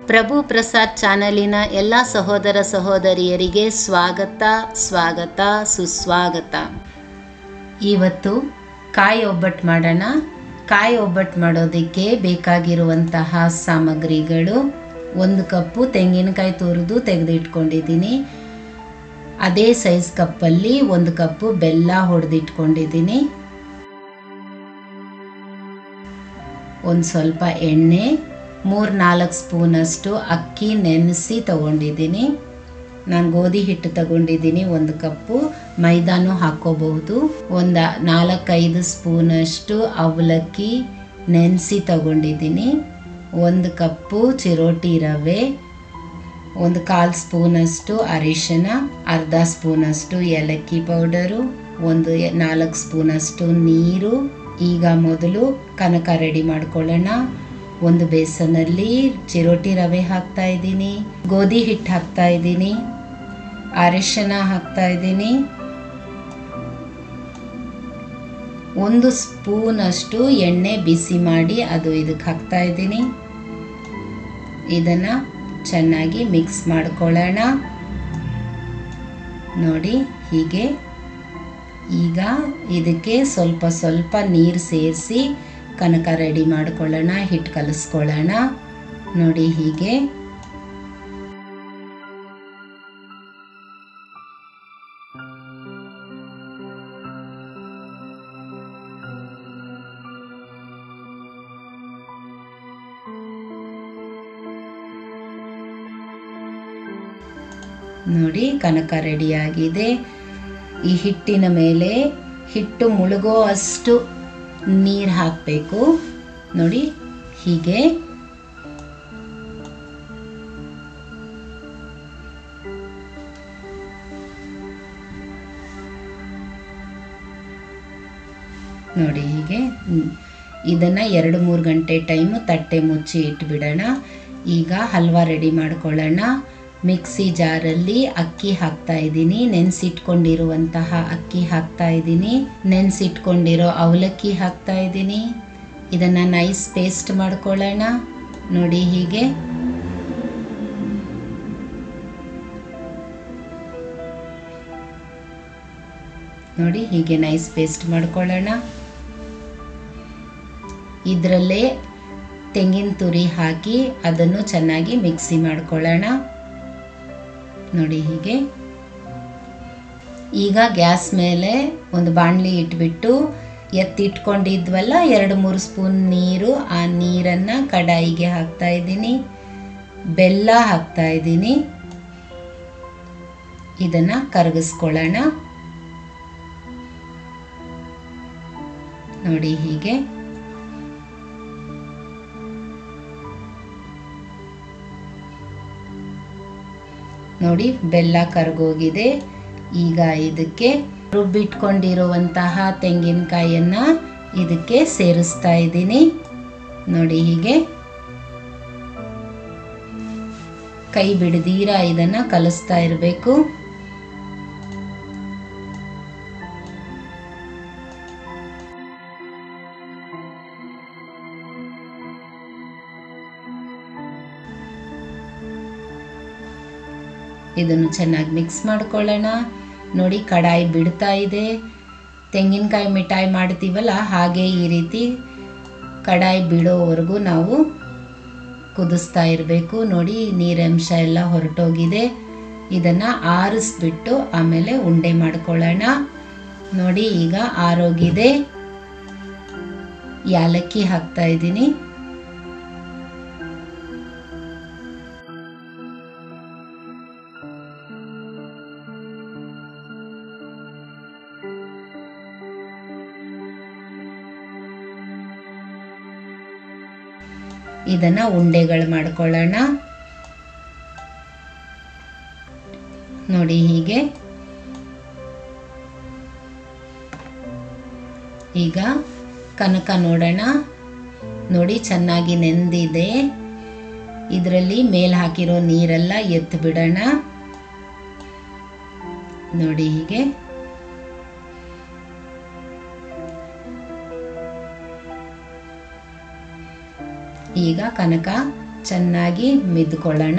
ಪ್ರಭು ಪ್ರಸಾದ್ ಚಾನಲಿನ ಎಲ್ಲ ಸಹೋದರ ಸಹೋದರಿಯರಿಗೆ ಸ್ವಾಗತ ಸ್ವಾಗತ ಸುಸ್ವಾಗತ ಇವತ್ತು ಕಾಯಿ ಒಬ್ಬಟ್ಟು ಮಾಡೋಣ ಕಾಯಿ ಒಬ್ಬಟ್ಟು ಮಾಡೋದಕ್ಕೆ ಬೇಕಾಗಿರುವಂತಹ ಸಾಮಗ್ರಿಗಳು ಒಂದು ಕಪ್ಪು ತೆಂಗಿನಕಾಯಿ ತುರಿದು ತೆಗೆದಿಟ್ಕೊಂಡಿದ್ದೀನಿ ಅದೇ ಸೈಜ್ ಕಪ್ಪಲ್ಲಿ ಒಂದು ಕಪ್ಪು ಬೆಲ್ಲ ಹೊಡೆದಿಟ್ಕೊಂಡಿದ್ದೀನಿ ಒಂದು ಸ್ವಲ್ಪ ಎಣ್ಣೆ ಮೂರು ನಾಲ್ಕು ಸ್ಪೂನಷ್ಟು ಅಕ್ಕಿ ನೆನೆಸಿ ತಗೊಂಡಿದ್ದೀನಿ ನಾನು ಗೋಧಿ ಹಿಟ್ಟು ತಗೊಂಡಿದ್ದೀನಿ ಒಂದು ಕಪ್ಪು ಮೈದಾನು ಹಾಕೋಬಹುದು ಒಂದು ನಾಲ್ಕೈದು ಸ್ಪೂನಷ್ಟು ಅವಲಕ್ಕಿ ನೆನೆಸಿ ತಗೊಂಡಿದ್ದೀನಿ ಒಂದು ಕಪ್ಪು ಚಿರೋಟಿ ರವೆ ಒಂದು ಕಾಲು ಸ್ಪೂನಷ್ಟು ಅರಿಶಿನ ಅರ್ಧ ಸ್ಪೂನಷ್ಟು ಏಲಕ್ಕಿ ಪೌಡರು ಒಂದು ನಾಲ್ಕು ಸ್ಪೂನಷ್ಟು ನೀರು ಈಗ ಮೊದಲು ಕನಕ ರೆಡಿ ಮಾಡ್ಕೊಳ್ಳೋಣ ಒಂದು ಬೇಸನಲ್ಲಿ ಚಿರೋಟಿ ರವೆ ಹಾಕ್ತಾ ಇದ್ದೀನಿ ಗೋಧಿ ಹಿಟ್ಟು ಹಾಕ್ತಾ ಇದ್ದೀನಿ ಅರಿಶಿನ ಹಾಕ್ತಾ ಇದ್ದೀನಿ ಒಂದು ಸ್ಪೂನಷ್ಟು ಎಣ್ಣೆ ಬಿಸಿ ಮಾಡಿ ಅದು ಇದಕ್ಕೆ ಹಾಕ್ತಾ ಇದ್ದೀನಿ ಇದನ್ನು ಚೆನ್ನಾಗಿ ಮಿಕ್ಸ್ ಮಾಡ್ಕೊಳ್ಳೋಣ ನೋಡಿ ಹೀಗೆ ಈಗ ಇದಕ್ಕೆ ಸ್ವಲ್ಪ ಸ್ವಲ್ಪ ನೀರು ಸೇರಿಸಿ ಕನಕ ರೆಡಿ ಮಾಡ್ಕೊಳ್ಳೋಣ ಹಿಟ್ಟು ಕಲಿಸ್ಕೊಳ್ಳೋಣ ನೋಡಿ ಹೀಗೆ ನೋಡಿ ಕನಕ ರೆಡಿಯಾಗಿದೆ ಈ ಹಿಟ್ಟಿನ ಮೇಲೆ ಹಿಟ್ಟು ಮುಳುಗೋ ಅಷ್ಟು ನೀರು ಹಾಕಬೇಕು ನೋಡಿ ಹೀಗೆ ನೋಡಿ ಹೀಗೆ ಇದನ್ನು ಎರಡು ಮೂರು ಗಂಟೆ ಟೈಮು ತಟ್ಟೆ ಮುಚ್ಚಿ ಇಟ್ಬಿಡೋಣ ಈಗ ಹಲ್ವಾ ರೆಡಿ ಮಾಡ್ಕೊಳ್ಳೋಣ ಮಿಕ್ಸಿ ಜಾರಲ್ಲಿ ಅಕ್ಕಿ ಹಾಕ್ತಾ ಇದ್ದೀನಿ ನೆನೆಸಿಟ್ಕೊಂಡಿರುವಂತಹ ಅಕ್ಕಿ ಹಾಕ್ತಾ ಇದ್ದೀನಿ ನೆನೆಸಿಟ್ಕೊಂಡಿರೋ ಅವಲಕ್ಕಿ ಹಾಕ್ತಾ ಇದ್ದೀನಿ ಇದನ್ನು ನೈಸ್ ಪೇಸ್ಟ್ ಮಾಡ್ಕೊಳ್ಳೋಣ ನೋಡಿ ಹೀಗೆ ನೋಡಿ ಹೀಗೆ ನೈಸ್ ಪೇಸ್ಟ್ ಮಾಡ್ಕೊಳ್ಳೋಣ ಇದರಲ್ಲೇ ತೆಂಗಿನ ತುರಿ ಹಾಕಿ ಅದನ್ನು ಚೆನ್ನಾಗಿ ಮಿಕ್ಸಿ ಮಾಡ್ಕೊಳ್ಳೋಣ ನೋಡಿ ಹೀಗೆ ಈಗ ಗ್ಯಾಸ್ ಮೇಲೆ ಒಂದು ಬಾಣಲಿ ಇಟ್ಬಿಟ್ಟು ಎತ್ತಿಟ್ಕೊಂಡಿದ್ವಲ್ಲ ಎರಡು ಮೂರು ಸ್ಪೂನ್ ನೀರು ಆ ನೀರನ್ನು ಕಡಾಯಿಗೆ ಹಾಕ್ತಾ ಇದ್ದೀನಿ ಬೆಲ್ಲ ಹಾಕ್ತಾ ಇದ್ದೀನಿ ಇದನ್ನು ಕರಗಿಸ್ಕೊಳ್ಳೋಣ ನೋಡಿ ಹೀಗೆ ನೋಡಿ ಬೆಲ್ಲ ಕರಗೋಗಿದೆ ಈಗ ಇದಕ್ಕೆ ರುಬ್ಬಿಟ್ಕೊಂಡಿರುವಂತಹ ತೆಂಗಿನಕಾಯಿಯನ್ನು ಇದಕ್ಕೆ ಸೇರಿಸ್ತಾ ಇದ್ದೀನಿ ನೋಡಿ ಹೀಗೆ ಕೈ ಬಿಡದೀರ ಇದನ್ನು ಕಲಿಸ್ತಾ ಇರಬೇಕು ಇದನ್ನು ಚೆನ್ನಾಗಿ ಮಿಕ್ಸ್ ಮಾಡ್ಕೊಳ್ಳೋಣ ನೋಡಿ ಕಡಾಯಿ ಬಿಡ್ತಾ ಇದೆ ತೆಂಗಿನಕಾಯಿ ಮಿಠಾಯಿ ಮಾಡ್ತೀವಲ್ಲ ಹಾಗೆ ಈ ರೀತಿ ಕಡಾಯಿ ಬಿಡೋವರೆಗೂ ನಾವು ಕುದಿಸ್ತಾ ಇರಬೇಕು ನೋಡಿ ನೀರಂಶ ಎಲ್ಲ ಹೊರಟೋಗಿದೆ ಇದನ್ನು ಆರಿಸ್ಬಿಟ್ಟು ಆಮೇಲೆ ಉಂಡೆ ಮಾಡ್ಕೊಳ್ಳೋಣ ನೋಡಿ ಈಗ ಆರೋಗಿದೆ ಯಾಲಕ್ಕಿ ಹಾಕ್ತಾ ಇದ್ದೀನಿ ಇದನ್ನ ಉಂಡೆಗಳು ಮಾಡ್ಕೊಳ್ಳೋಣ ನೋಡಿ ಹೀಗೆ ಈಗ ಕನಕ ನೋಡೋಣ ನೋಡಿ ಚೆನ್ನಾಗಿ ನೆಂದಿದೆ ಇದರಲ್ಲಿ ಮೇಲ್ ಹಾಕಿರೋ ನೀರೆಲ್ಲ ಎತ್ತು ಬಿಡೋಣ ನೋಡಿ ಹೀಗೆ ಈಗ ಕನಕ ಚೆನ್ನಾಗಿ ಮಿದ್ಕೊಳ್ಳೋಣ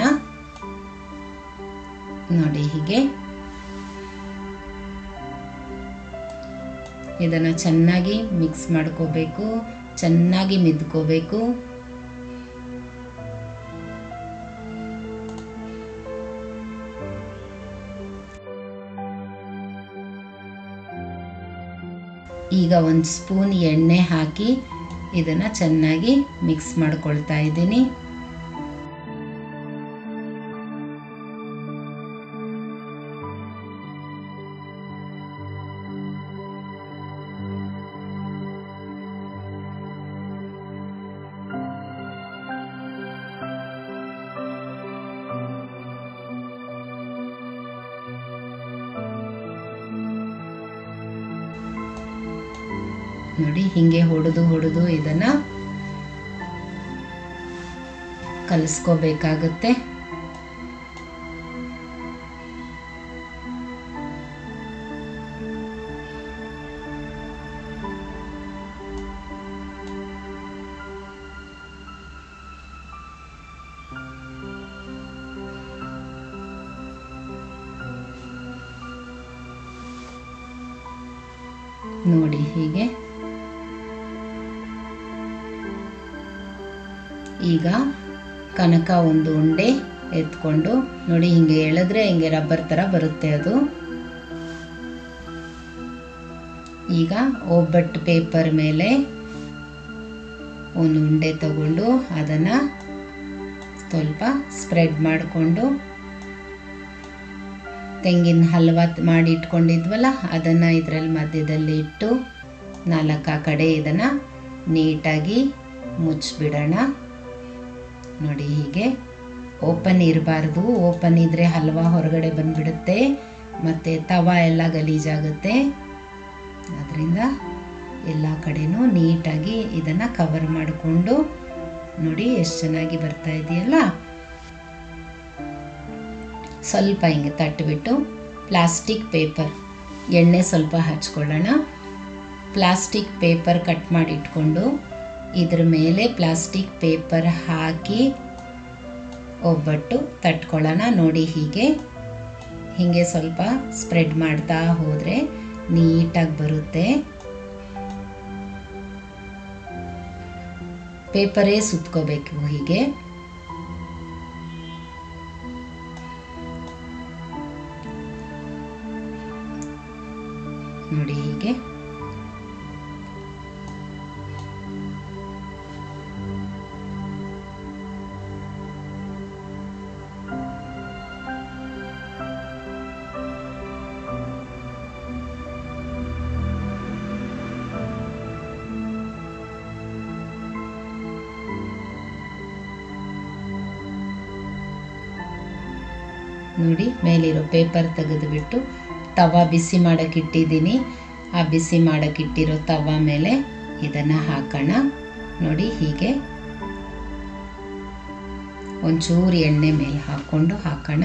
ನೋಡಿ ಹೀಗೆ ಇದನ್ನು ಚೆನ್ನಾಗಿ ಮಿಕ್ಸ್ ಮಾಡ್ಕೋಬೇಕು ಚೆನ್ನಾಗಿ ಮಿದ್ಕೋಬೇಕು ಈಗ ಒಂದು ಸ್ಪೂನ್ ಎಣ್ಣೆ ಹಾಕಿ ಇದನ್ನು ಚೆನ್ನಾಗಿ ಮಿಕ್ಸ್ ಮಾಡ್ಕೊಳ್ತಾ ಇದ್ದೀನಿ ನೋಡಿ ಹಿಂಗೆ ಹೊಡೆದು ಹೊಡೆದು ಇದನ್ನ ಕಲಿಸ್ಕೋಬೇಕಾಗುತ್ತೆ ನೋಡಿ ಹೀಗೆ ಈಗ ಕನಕ ಒಂದು ಉಂಡೆ ಎತ್ಕೊಂಡು ನೋಡಿ ಹಿಂಗೆ ಎಳೆದ್ರೆ ಹಿಂಗೆ ರಬ್ಬರ್ ಥರ ಬರುತ್ತೆ ಅದು ಈಗ ಒಬ್ಬಟ್ಟು ಪೇಪರ್ ಮೇಲೆ ಒಂದು ಉಂಡೆ ತಗೊಂಡು ಅದನ್ನು ಸ್ವಲ್ಪ ಸ್ಪ್ರೆಡ್ ಮಾಡಿಕೊಂಡು ತೆಂಗಿನ ಹಲ್ವ ಮಾಡಿ ಇಟ್ಕೊಂಡಿದ್ವಲ್ಲ ಅದನ್ನು ಇದರಲ್ಲಿ ಮಧ್ಯದಲ್ಲಿ ಇಟ್ಟು ನಾಲ್ಕು ಆ ಕಡೆ ಇದನ್ನು ನೀಟಾಗಿ ಮುಚ್ಚಿಬಿಡೋಣ ನೋಡಿ ಹೀಗೆ ಓಪನ್ ಇರಬಾರ್ದು ಓಪನ್ ಇದ್ದರೆ ಹಲ್ವಾ ಹೊರಗಡೆ ಬಂದ್ಬಿಡುತ್ತೆ ಮತ್ತು ತವ ಎಲ್ಲ ಗಲೀಜಾಗುತ್ತೆ ಅದರಿಂದ ಎಲ್ಲ ಕಡೆನೂ ನೀಟಾಗಿ ಇದನ್ನು ಕವರ್ ಮಾಡಿಕೊಂಡು ನೋಡಿ ಎಷ್ಟು ಚೆನ್ನಾಗಿ ಬರ್ತಾ ಇದೆಯಲ್ಲ ಸ್ವಲ್ಪ ಹಿಂಗೆ ತಟ್ಟಿಬಿಟ್ಟು ಪ್ಲಾಸ್ಟಿಕ್ ಪೇಪರ್ ಎಣ್ಣೆ ಸ್ವಲ್ಪ ಹಚ್ಕೊಳ್ಳೋಣ ಪ್ಲಾಸ್ಟಿಕ್ ಪೇಪರ್ ಕಟ್ ಮಾಡಿ ಇಟ್ಕೊಂಡು ಇದ್ರ ಮೇಲೆ ಪ್ಲಾಸ್ಟಿಕ್ ಪೇಪರ್ ಹಾಕಿ ಒಬ್ಬಟ್ಟು ತಟ್ಕೊಳ್ಳೋಣ ನೋಡಿ ಹೀಗೆ ಹೀಗೆ ಸ್ವಲ್ಪ ಸ್ಪ್ರೆಡ್ ಮಾಡ್ತಾ ಹೋದರೆ ನೀಟಾಗಿ ಬರುತ್ತೆ ಪೇಪರೇ ಸುತ್ಕೋಬೇಕು ಹೀಗೆ ನೋಡಿ ಹೀಗೆ ನೋಡಿ ಮೇಲಿರೋ ಪೇಪರ್ ತೆಗೆದುಬಿಟ್ಟು ತವ ಬಿಸಿ ಮಾಡಕ್ಕೆ ಇಟ್ಟಿದ್ದೀನಿ ಆ ಬಿಸಿ ಮಾಡಕ್ಕೆ ಇಟ್ಟಿರೋ ತವ ಮೇಲೆ ಇದನ್ನು ಹಾಕೋಣ ನೋಡಿ ಹೀಗೆ ಒಂಚೂರು ಎಣ್ಣೆ ಮೇಲೆ ಹಾಕ್ಕೊಂಡು ಹಾಕೋಣ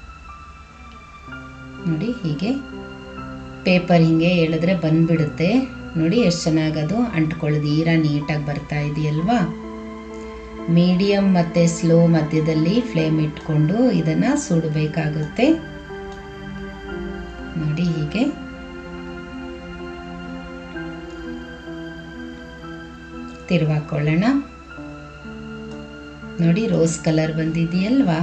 ನೋಡಿ ಹೀಗೆ ಪೇಪರ್ ಹಿಂಗೆ ಎಳೆದ್ರೆ ಬಂದ್ಬಿಡುತ್ತೆ ನೋಡಿ ಎಷ್ಟು ಚೆನ್ನಾಗದು ಅಂಟ್ಕೊಳ್ಳೋದೀರ ನೀಟಾಗಿ ಬರ್ತಾ ಇದೆಯಲ್ವಾ ಮೀಡಿಯಮ್ ಮತ್ತು ಸ್ಲೋ ಮಧ್ಯದಲ್ಲಿ ಫ್ಲೇಮ್ ಇಟ್ಕೊಂಡು ಇದನ್ನು ಸುಡಬೇಕಾಗುತ್ತೆ ನೋಡಿ ಹೀಗೆ ತಿರುವಾಕೊಳ್ಳೋಣ ನೋಡಿ ರೋಸ್ ಕಲರ್ ಬಂದಿದೆಯಲ್ವಾ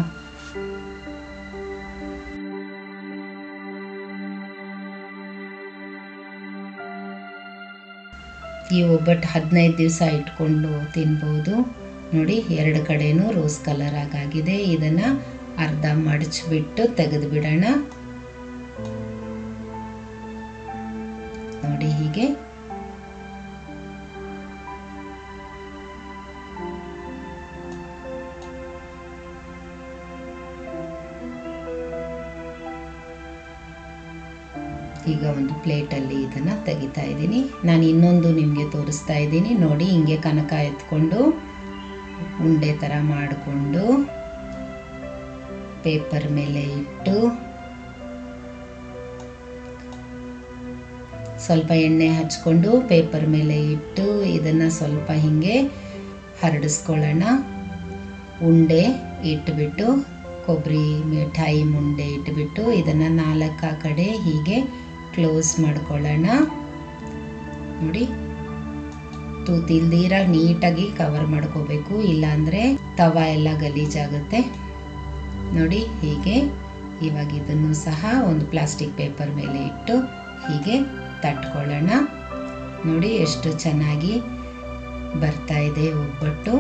ಈ ಒಬ್ಬಟ್ಟು ಹದಿನೈದು ದಿವಸ ಇಟ್ಕೊಂಡು ತಿನ್ಬೋದು ನೋಡಿ ಎರಡು ಕಡೆನೂ ರೋಸ್ ಕಲರ್ ಆಗಾಗಿದೆ ಇದನ್ನು ಅರ್ಧ ಮಡಚಿಬಿಟ್ಟು ತೆಗೆದು ಬಿಡೋಣ ನೋಡಿ ಹೀಗೆ ಈಗ ಒಂದು ಪ್ಲೇಟಲ್ಲಿ ಇದನ್ನು ತೆಗಿತಾ ಇದ್ದೀನಿ ನಾನು ಇನ್ನೊಂದು ನಿಮಗೆ ತೋರಿಸ್ತಾ ಇದ್ದೀನಿ ನೋಡಿ ಹಿಂಗೆ ಕನಕ ಎತ್ಕೊಂಡು ಉಂಡೆ ಥರ ಮಾಡಿಕೊಂಡು ಪೇಪರ್ ಮೇಲೆ ಇಟ್ಟು ಸ್ವಲ್ಪ ಎಣ್ಣೆ ಹಚ್ಕೊಂಡು ಪೇಪರ್ ಮೇಲೆ ಇಟ್ಟು ಇದನ್ನು ಸ್ವಲ್ಪ ಹಿಂಗೆ ಹರಡಿಸ್ಕೊಳ್ಳೋಣ ಉಂಡೆ ಇಟ್ಬಿಟ್ಟು ಕೊಬ್ಬರಿ ಮಿಠಾಯಿ ಮುಂಡೆ ಇಟ್ಬಿಟ್ಟು ಇದನ್ನು ನಾಲ್ಕು ಆ ಕಡೆ ಹೀಗೆ ಕ್ಲೋಸ್ ಮಾಡ್ಕೊಳ್ಳೋಣ ನೋಡಿ ತೂತಿಲ್ದಿರ ನೀಟಾಗಿ ಕವರ್ ಮಾಡ್ಕೋಬೇಕು ಇಲ್ಲಾಂದರೆ ತವ ಎಲ್ಲ ಗಲೀಜಾಗುತ್ತೆ ನೋಡಿ ಹೀಗೆ ಇವಾಗ ಇದನ್ನು ಸಹ ಒಂದು ಪ್ಲಾಸ್ಟಿಕ್ ಪೇಪರ್ ಮೇಲೆ ಇಟ್ಟು ಹೀಗೆ ತಟ್ಕೊಳ್ಳೋಣ ನೋಡಿ ಎಷ್ಟು ಚೆನ್ನಾಗಿ ಬರ್ತಾ ಇದೆ ಒಬ್ಬಟ್ಟು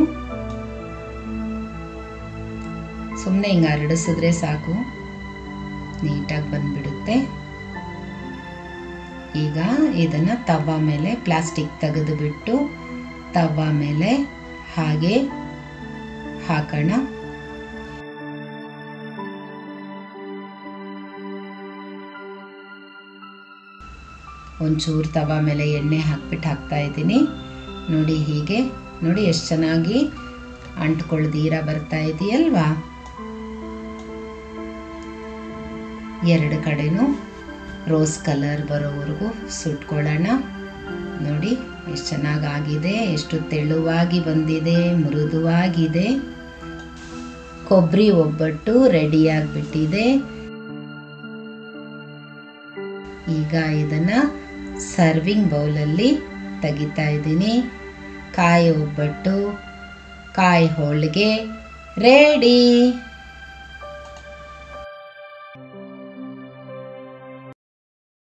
ಸುಮ್ಮನೆ ಹಿಂಗೆ ಹರಡಿಸಿದ್ರೆ ಸಾಕು ನೀಟಾಗಿ ಬಂದ್ಬಿಡುತ್ತೆ ಈಗ ಇದನ್ನು ತವ ಮೇಲೆ ಪ್ಲಾಸ್ಟಿಕ್ ತೆಗೆದು ಬಿಟ್ಟು ತವ ಮೇಲೆ ಹಾಗೆ ಹಾಕೋಣ ಒಂಚೂರು ತವ ಮೇಲೆ ಎಣ್ಣೆ ಹಾಕ್ಬಿಟ್ಟು ಹಾಕ್ತಾ ಇದ್ದೀನಿ ನೋಡಿ ಹೀಗೆ ನೋಡಿ ಎಷ್ಟು ಚೆನ್ನಾಗಿ ಅಂಟ್ಕೊಳ್ದೀರ ಬರ್ತಾ ಇದೆಯಲ್ವಾ ಎರಡು ಕಡೆನೂ ರೋಸ್ ಕಲರ್ ಬರೋವರೆಗೂ ಸುಟ್ಕೊಳ್ಳೋಣ ನೋಡಿ ಎಷ್ಟು ಚೆನ್ನಾಗಾಗಿದೆ ಎಷ್ಟು ತೆಳುವಾಗಿ ಬಂದಿದೆ ಮೃದುವಾಗಿದೆ ಕೊಬ್ಬರಿ ಒಬ್ಬಟ್ಟು ರೆಡಿಯಾಗಿಬಿಟ್ಟಿದೆ ಈಗ ಇದನ್ನು ಸರ್ವಿಂಗ್ ಬೌಲಲ್ಲಿ ತೆಗಿತಾ ಇದ್ದೀನಿ ಕಾಯಿ ಒಬ್ಬಟ್ಟು ಕಾಯಿ ಹೋಳಿಗೆ ರೆಡಿ